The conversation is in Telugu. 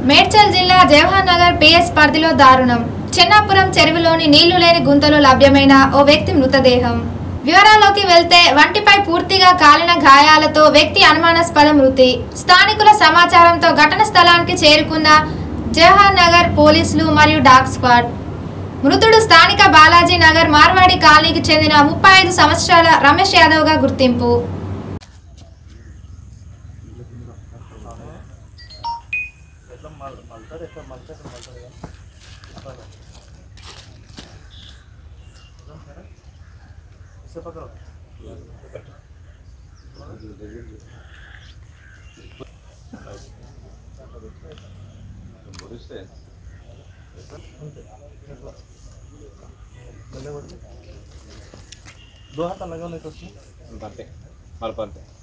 మేడ్చల్ జిల్లా జవహర్ నగర్ పిఎస్ పరిధిలో దారుణం చెన్నాపురం చెరువులోని నీళ్లు లేని గుంతలో లభ్యమైన ఓ వ్యక్తి మృతదేహం వివరాల్లోకి వెళ్తే వంటిపై పూర్తిగా కాలిన గాయాలతో వ్యక్తి అనుమానాస్పద మృతి స్థానికుల సమాచారంతో ఘటన స్థలానికి చేరుకున్న జవహర్ నగర్ పోలీసులు మరియు డాగ్ స్క్వాడ్ మృతుడు స్థానిక బాలాజీ నగర్ మార్వాడి కాలనీకి చెందిన ముప్పై ఐదు సంవత్సరాల రమేష్ యాదవ్ గా గుర్తింపు दो हाथ लगा नहीं तो उसमें అంతే మరపంతే